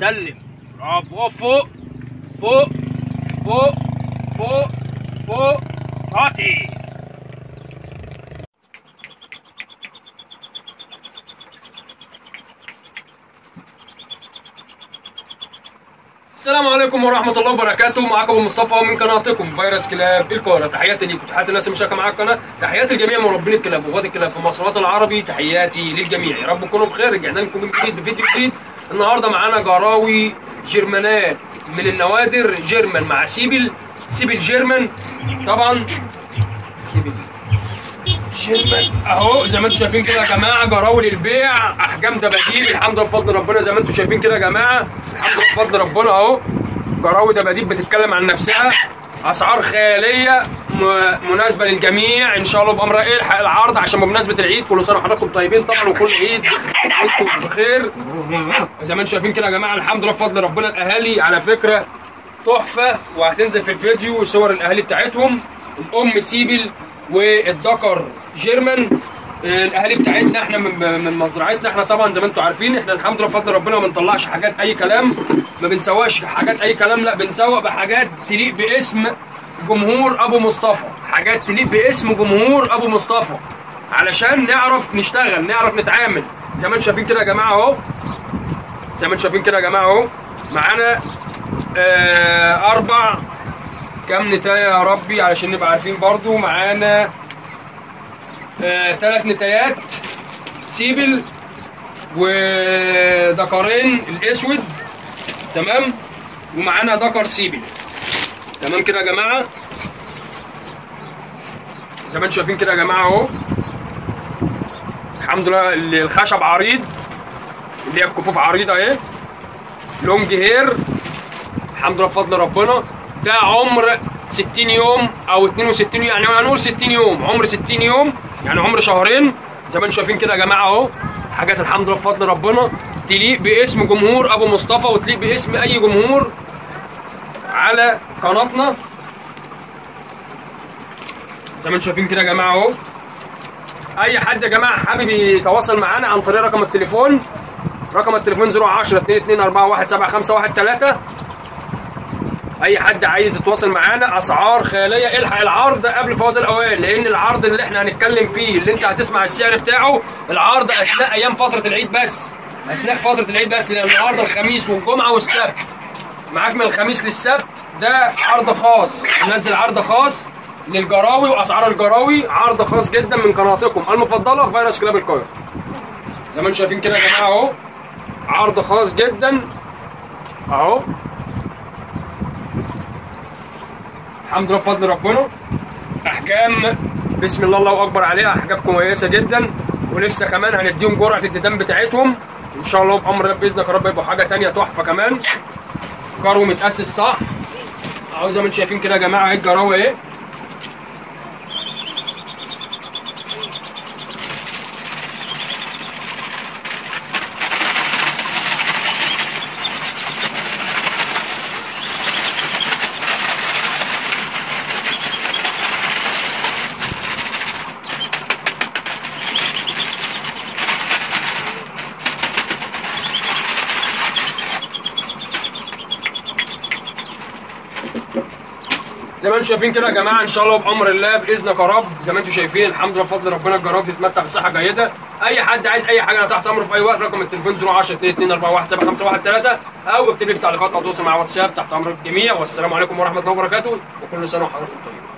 سلم برافو فوق فوق فوق فوق فوق عاطي السلام عليكم ورحمة الله وبركاته معاكم أبو مصطفى من قناتكم فيروس كلاب الكورة تحياتي ليكم تحياتي الناس اللي مشاركة معايا القناة تحياتي لجميع مربين الكلاب وغات الكلاب في مصر الوطن العربي تحياتي للجميع يا رب تكونوا بخير رجعنا لكم من جديد بفيديو جديد النهارده معانا جراوي جرمانات من النوادر جيرمان مع سيبل سيبل جيرمان طبعا سيبل جيرمان اهو زي ما انتم شايفين كده يا جماعه جراوي للبيع احجام دباديب الحمد لله بفضل ربنا زي ما انتم شايفين كده يا جماعه الحمد لله بفضل ربنا اهو جراوي دباديب بتتكلم عن نفسها اسعار خياليه م- مناسبه للجميع ان شاء الله بامر الحق العرض عشان بمناسبه العيد كل سنه وحضراتكم طيبين طبعا وكل عيد وانتم بخير زي ما انتم شايفين كده يا جماعه الحمد لله بفضل ربنا الاهالي على فكره تحفه وهتنزل في الفيديو صور الاهالي بتاعتهم الام سيبل والذكر جيرمان الاهالي بتاعتنا احنا من من مزرعتنا احنا طبعا زي ما انتم عارفين احنا الحمد لله بفضل ربنا ما بنطلعش حاجات اي كلام ما بنسواش حاجات اي كلام لا بنسوق بحاجات تليق باسم جمهور ابو مصطفى حاجات تليق باسم جمهور ابو مصطفى علشان نعرف نشتغل نعرف نتعامل زي ما انتم شايفين كده يا جماعه اهو زي ما انتم شايفين كده يا جماعه اهو معانا آه اربع كام نتايه يا ربي علشان نبقى عارفين برضو معانا آه ثلاث نتايات سيبل وذكرين الاسود تمام ومعانا ذكر سيبل تمام كده يا جماعه زي ما انتم شايفين كده يا جماعه اهو الحمد لله الخشب عريض اللي هي الكفوف عريضه اهي لونج هير الحمد لله بفضل ربنا ده عمر 60 يوم او 62 يعني هنقول 60 يوم عمر 60 يوم يعني عمر شهرين زي ما انتم شايفين كده يا جماعه اهو حاجات الحمد لله بفضل ربنا تليق باسم جمهور ابو مصطفى وتليق باسم اي جمهور على قناتنا زي ما انتم شايفين كده يا جماعه اهو اي حد يا جماعه حابب يتواصل معانا عن طريق رقم التليفون رقم التليفون 010 22 41 7513 اي حد عايز يتواصل معانا اسعار خياليه الحق العرض قبل فوات الاوان لان العرض اللي احنا هنتكلم فيه اللي انت هتسمع السعر بتاعه العرض اثناء ايام فتره العيد بس اثناء فتره العيد بس لان النهارده الخميس والجمعه والسبت معاك من الخميس للسبت ده عرض خاص ننزل عرض خاص للجراوي واسعار الجراوي عرض خاص جدا من قناتكم المفضله فيروس كلاب القاهره زي ما انتم شايفين كده يا جماعه اهو عرض خاص جدا اهو الحمد لله بفضل ربنا احكام بسم الله الله اكبر عليها احكام كويسه جدا ولسه كمان هنديهم جرعه الديدان بتاعتهم ان شاء الله بامر الله باذنك يا رب يبقوا حاجه تانية تحفه كمان كارو متاسس صح اهو زي ما انتم شايفين كده يا جماعه اهي الجراوه اهي زي ما انتم شايفين كده يا جماعه ان شاء الله بامر الله باذنك يا رب زي ما انتم شايفين الحمد لله بفضل ربنا الجراب بتتمتع بصحه جيده اي حد عايز اي حاجه انا تحت امره في اي وقت رقم التليفون 010 22 41 7513 او اكتب لي في التعليقات او توصل مع واتساب تحت امر الجميع والسلام عليكم ورحمه الله وبركاته وكل سنه وحضراتكم طيبين